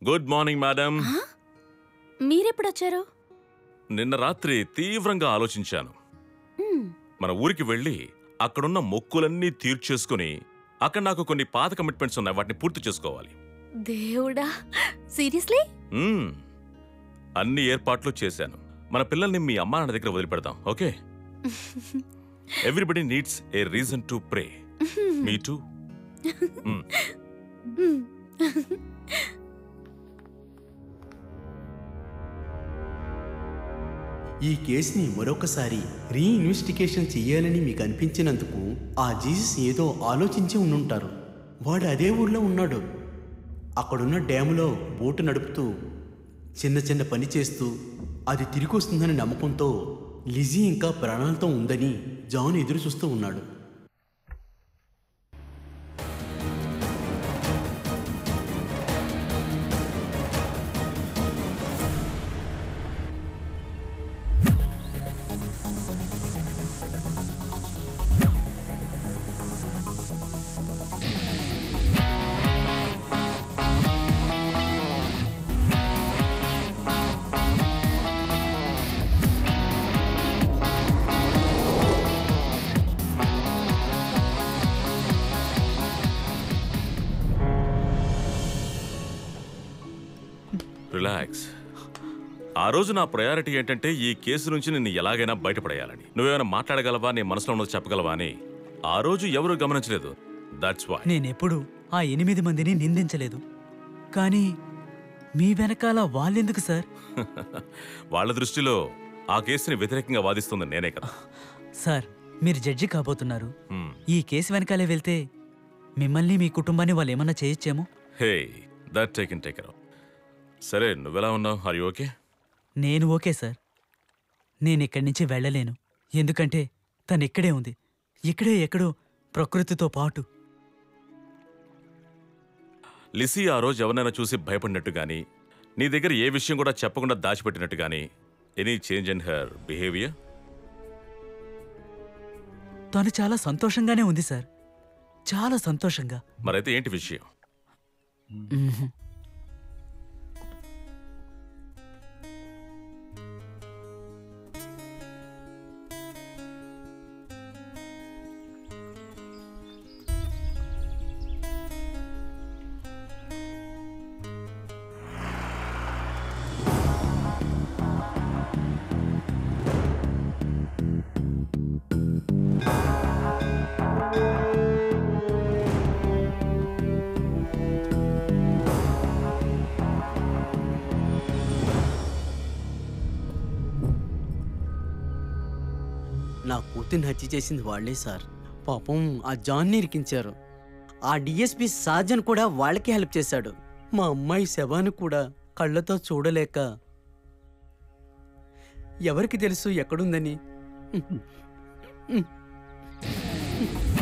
Good morning madam మీరెప్పుడొచ్చారు నిన్న రాత్రి తీవ్రంగా ఆలోచించాను మ్మ్. మన ఊరికి వెళ్ళి అక్కడున్న మొక్కులన్నీ తీర్చేసుకుని అక్కడ నాకు కొన్ని పాత కమిట్మెంట్స్ ఉన్నాయి వాటిని పూర్తి చేసుకోవాలి దేవుడా సీరియస్లీ మ్మ్. అన్ని ఏర్పాట్లు చేశాను మన పిల్లల్ని మీ అమ్మా నాన్న దగ్గర వదిలిపెడదాం okay everybody needs a reason to pray me too ఈ కేసుని మరొకసారి రీఇన్వెస్టిగేషన్ చెయ్యాలని మీకు అనిపించినందుకు ఆ జీసస్ ఏదో ఆలోచించి ఉండుంటారు వాడు అదే ఊర్లో ఉన్నాడు అక్కడున్న డ్యాములో బోటు నడుపుతూ చిన్న చిన్న పని చేస్తూ అది తిరిగి వస్తుందని నమ్మకంతో లిజీ ఇంకా ప్రాణాలతో ఉందని జాన్ ఎదురు చూస్తూ ఉన్నాడు రిలాక్స్ ఆ రోజు నా ప్రయారిటీ ఏంటంటే ఈ కేసు నుంచి నిన్ను ఎలాగైనా బయటపడేయాలని నువ్వేమైనా మాట్లాడగలవా నీ మనసులో ఉన్నది చెప్పగలవా అని ఆ రోజు ఎవరూ గమనించలేదు దట్స్ వై నేనెప్పుడు ఆ ఎనిమిది మందిని నిందించలేదు కానీ మీ వెనకాల వాళ్ళెందుకు సార్ వాళ్ళ దృష్టిలో ఆ కేసుని వ్యతిరేకంగా వాదిస్తుంది నేనే కదా సార్ మీరు జడ్జి కాబోతున్నారు హ్మ్. ఈ కేసు వెనకాలే వెళ్తే మిమ్మల్ని మీ కుటుంబాన్ని వాళ్ళు ఏమన్నా చేయొచ్చేమో hey that take in take సరే నువ్వెలా ఉన్నావు ఆర్ యూ ఓకే నేను ఓకే సార్ నేను ఇక్కడి నుంచి వెళ్ళలేను ఎందుకంటే తను ఇక్కడే ఉంది ఇక్కడే ఎక్కడో ప్రకృతితో పాటు లిసీ ఆ రోజు ఎవరినైనా చూసి భయపడినట్టు గాని నీ దగ్గర ఏ విషయం కూడా చెప్పకుండా దాచిపెట్టినట్టు గాని any change in her behaviour తను చాలా సంతోషంగానే ఉంది సార్ చాలా సంతోషంగా మరైతే ఏంటి విషయం మ్మ్. నా కూతుర్ని హత్య చేసింది వాళ్లే సార్ పాపం ఆ జాన్ని ఇరికించారు ఆ డిఎస్పి సాజన్ కూడా వాళ్ళకి హెల్ప్ చేశాడు మా అమ్మాయి శవాన్ని కూడా కళ్ళతో చూడలేక ఎవరికి తెలుసు ఎక్కడుందని